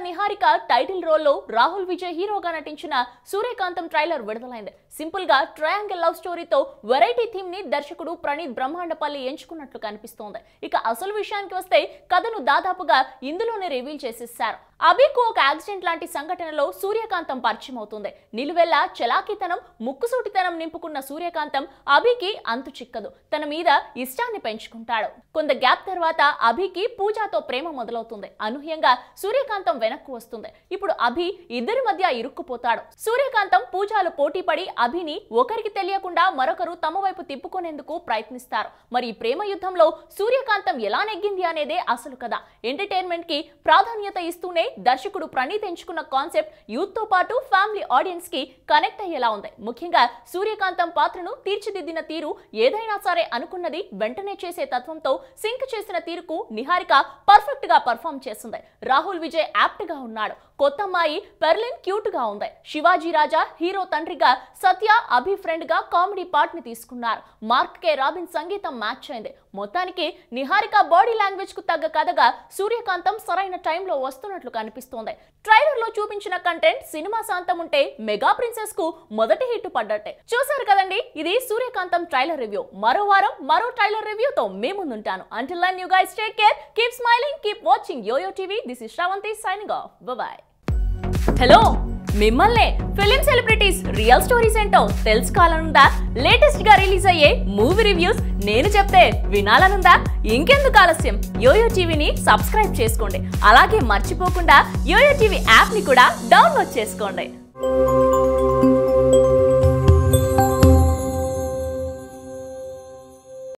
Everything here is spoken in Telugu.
స్టార్ నిహారిక టైటిల్ రోల్లో రాహుల్ విజయ్ హీరోగా నటించిన సూర్యకాంతం ట్రైలర్ విడుదలైంది సింపుల్ గా ట్రయాంగిల్ లవ్ స్టోరీతో వెరైటీ థీమ్ ని దర్శకుడు ప్రణీత్ బ్రహ్మాండపల్లి ఎంచుకున్నట్లు కనిపిస్తోంది ఇక అసలు విషయానికి వస్తే కథను దాదాపుగా ఇందులోనే రివీల్ చేసేసారు అభికు ఒక యాక్సిడెంట్ లాంటి సంఘటనలో సూర్యకాంతం పరిచయం అవుతుంది నిలువెల్ల చలాకీతనం ముక్కుసూటితనం నింపుకున్న సూర్యకాంతం అభికి అంతు చిక్కదు తన మీద ఇష్టాన్ని పెంచుకుంటాడు కొంత గ్యాప్ తర్వాత అభికి పూజాతో ప్రేమ మొదలవుతుంది అనూహ్యంగా సూర్యకాంతం వెనక్కు వస్తుంది ఇప్పుడు అభి ఇద్దరి మధ్య ఇరుక్కుపోతాడు సూర్యకాంతం పూజాలు పోటీపడి అభిని ఒకరికి తెలియకుండా మరొకరు తమ వైపు తిప్పుకునేందుకు ప్రయత్నిస్తారు మరి ఈ ప్రేమ యుద్ధంలో సూర్యకాంతం ఎలా నెగ్గింది అనేదే అసలు కథ ఎంటర్టైన్మెంట్ కి ప్రాధాన్యత ఇస్తూనే దర్శకుడు ప్రణీత్ ఎంచుకున్న కాన్సెప్ట్ యూత్ తో పాటు ఫ్యామిలీ ఆడియన్స్ కి కనెక్ట్ అయ్యేలా ఉంది ముఖ్యంగా సూర్యకాంతం పాత్రను తీర్చిదిద్దిన తీరు ఏదైనా సరే అనుకున్నది వెంటనే చేసే తత్వంతో సింక్ చేసిన తీరుకు నిహారిక పర్ఫెక్ట్ గా పర్ఫామ్ చేస్తుంది రాహుల్ విజయ్ యాప్ట్ గా ఉన్నాడు కొత్త అమ్మాయి పెర్లిన్ క్యూట్ గా ఉంది శివాజీ రాజా హీరో తండ్రిగా సత్య అభి ఫ్రెండ్ గా కామెడీ పార్ట్ ని తీసుకున్నారు మార్క్ కే రాబిన్ సంగీతం మ్యాచ్ అయింది మొత్తానికి నిహారిక బాడీ లాంగ్వేజ్ కు తగ్గ కథగా సూర్యకాంతం సరైన టైంలో వస్తున్నట్లు కనిపిస్తోంది ట్రైలర్ లో చూపించిన కంటెంట్ సినిమా శాంతం ఉంటే మెగా ప్రిన్సెస్ కు మొదటి హిట్ పడ్డట్టే చూసారు కదండి ఇది సూర్యకాంతం ట్రైలర్ రివ్యూ మరో వారం మరో ట్రైలర్ రివ్యూతో మీ ముందుంటాను until then you guys take care keep smiling keep watching yoyo TV this is Sravanthi signing off bye hello మిమ్మల్నే ఫిలిం సెలబ్రిటీస్ రియల్ స్టోరీస్ ఏంటో తెలుసుకోవాలనుందా లేటెస్ట్ గా రిలీజ్ అయ్యే మూవీ రివ్యూస్ నేను చెప్తే వినాలనుందా ఇంకెందుకు ఆలస్యం యోయో టీవీని సబ్స్క్రైబ్ చేసుకోండి అలాగే మర్చిపోకుండా యోయో టీవీ యాప్ ని కూడా డౌన్లోడ్ చేసుకోండి